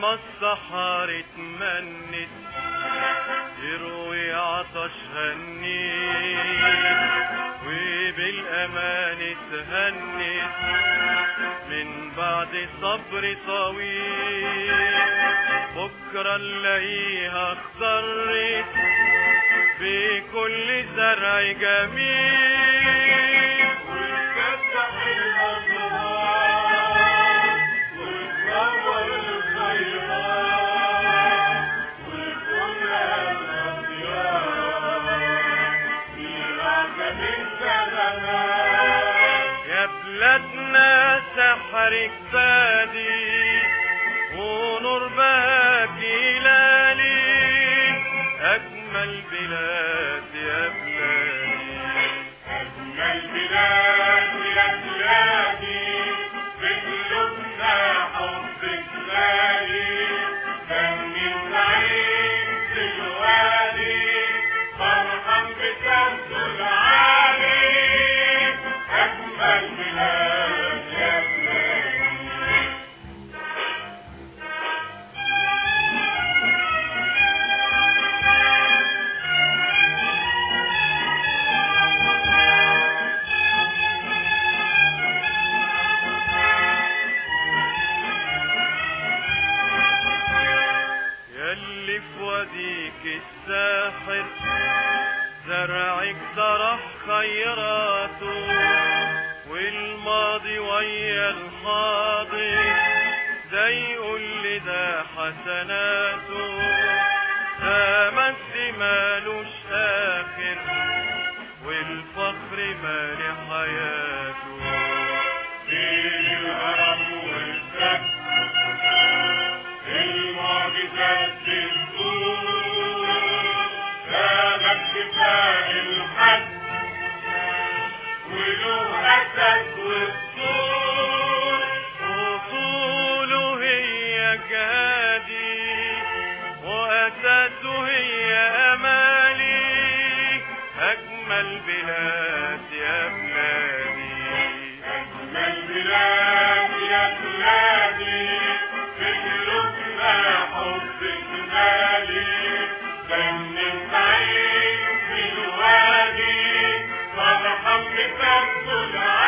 عالصحاري تمنت يروي عطش هنيت وبالأمان تهنت من بعد صبر طويل بكرة نلاقيها اخضرت بكل زرع جميل وتفتح الأزهار وتنور الخيرات وتكون الأضياء في ركب السلامات يا بلادنا سحرك بادي ونور باكي ليالي أجمل بلاد يا بلادي أجمل بلاد يا بلادي بقلوبنا حبك غالي فني سعيد بالوادي فرحان بكبد العالي أجمل بلاد يا بلادي يلي في واديك الساحر زرعك طرح خيراته والماضي ويا الحاضر ده يقول لي ده حسناته ده مجد مالوش آخر والفخر مالي حياته بين الهرم والسد المعجزات بتقول سابك كفاء الحد وله أسد والطول وطوله هي جهادي وأساسه هي أمالي أجمل بلاد يا بلادي أجمل بلاد يا بلادي في قلوبنا حبك غالي دم سعيد في الوادي فرحان بكبد العالي